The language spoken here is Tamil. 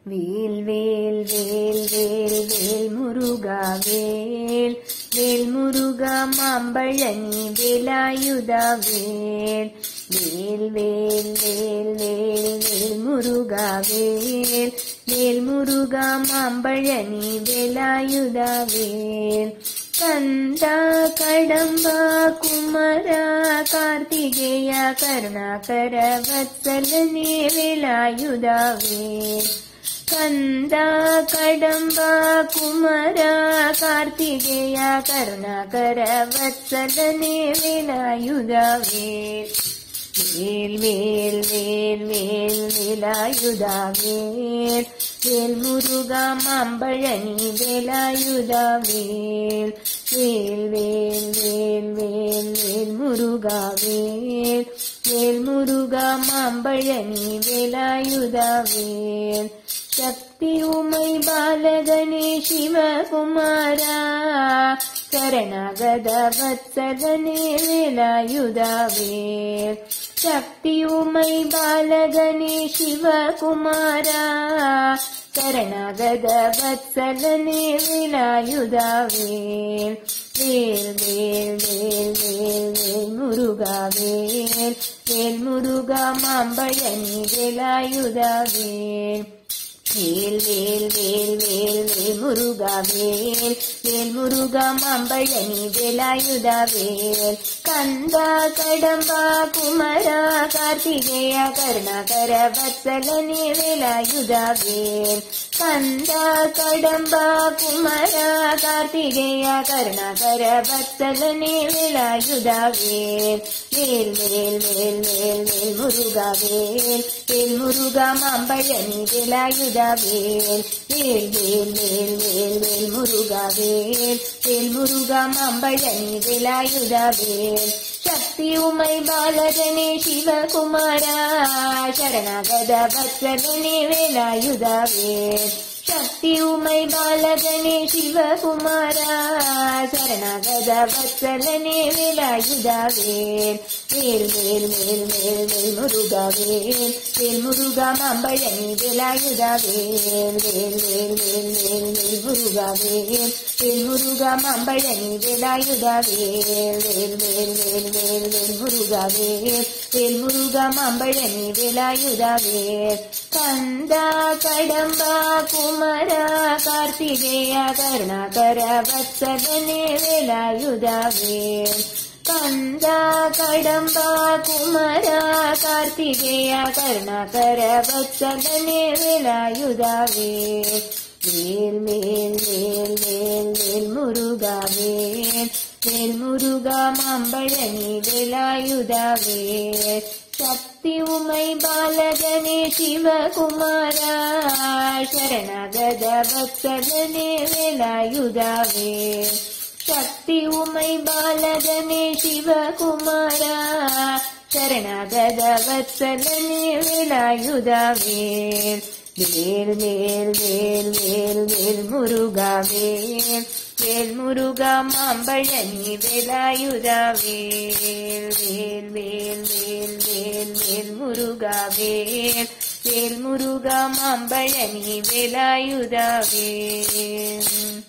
வேல் வேல் வேல் வேல் வேல் முருகா வேல் வேல் முருகா மாம்பழனி வேலாயுதா வேல் வேல் வேல் வேல் வேல் வேல் முருகா வேல் வேல் முருகா மாம்பழனி வேலாயுதா வேல் கந்தா கடம்பா குமரா கார்த்திகேய கருணாகர வத்சலனே வேலாயுதா வேல் கந்தா கடம்பா குமரா கார்த்திகேய கருணாகர வத்சலனே வேலாயுதா வேல் வேல் வேல் வேல் வேல் வேலாயுதா வேல் வேல் முருகா மாம்பழனி வேலாயுதா வேல் வேல் வேல் வேல் வேல் வேல் முருகா வேல் வேல் முருகா மாம்பழனி வேலாயுதா வேல் சக்தி உமை பாலகனே சிவகுமாரா சரணாகத வத்சலனே வேலாயுதா வேல் சக்தி உமை பாலகனே சிவகுமாரா சரணாகத வத்சலனே வேலாயுதா வேல் வேல் வேல் வேல் வேல் வேல் முருகா வேல் வேல் முருகா மாம்பழனி வேலாயுதா வேல் வேல் வேல் வேல் வேல் வேல் முருகா வேல் வேல் முருகா மாம்பழனி வேலாயுதா வேல் கந்தா கடம்பா குமரா கார்த்திகேய கருணாகர வத்சலனே வேலாயுதா வேல் கந்தா கடம்பா குமரா கார்த்திகேய கருணாகர வத்சலனே வேலாயுதா வேல் வேல் வேல் வேல் வேல் வேல் முருகா வேல் வேல் முருகா மாம்பழனி வேலாயுதா வேல் வேல் வேல் வேல் வேல் வேல் முருகா வேல் வேல் முருகா மாம்பழனி வேலாயுதா வேல் சக்தி உமை பாலகனே சிவகுமாரா சரணாகத வத்சலனே வேலாயுதா வேல் சக்தி உமை பாலகனே சிவகுமாரா சரணாகத வத்சலனே வேலாயுதா வேல் வேல் வேல் வேல் வேல் வேல் முருகா வேல் வேல் முருகா மாம்பழனி வேலாயுதா வேல் வேல் வேல் வேல் வேல் வேல் முருகா வேல் வேல் முருகா மாம்பழனி வேலாயுதா வேல் வேல் வேல் வேல் வேல் வேல் முருகா வேல் வேல் முருகா மாம்பழனி வேலாயுதா வேல் கந்தா கடம்பா குமரா கார்த்திகேய கருணாகர வத்சலனே வேலாயுதா வேல் கந்தா கடம்பா குமரா கார்த்திகேய கருணாகர வத்சலனே வேலாயுதா வேல் வேல் மேல் வேல் வேல் வேல் முருகா வேல் வேல் முருகா மாம்பழனி வேலாயுதா வேல் சக்தி உமை பாலகனே சிவகுமாரா சரணாகத பக்தனே வேலாயுதா வேல் சக்தி உமை பாலகனே சிவகுமாரா சரணாகத வத்சலனே வேலாயுதா வேல் வேல் வேல் வேல் வேல் வேல் முருகா வேல் வேல் முருகா மாம்பழனி வேலாயுதா வேல் வேல் வேல் வேல் வேல் வேல் முருகா வேல் வேல் முருகா மாம்பழனி வேலாயுதா வேல்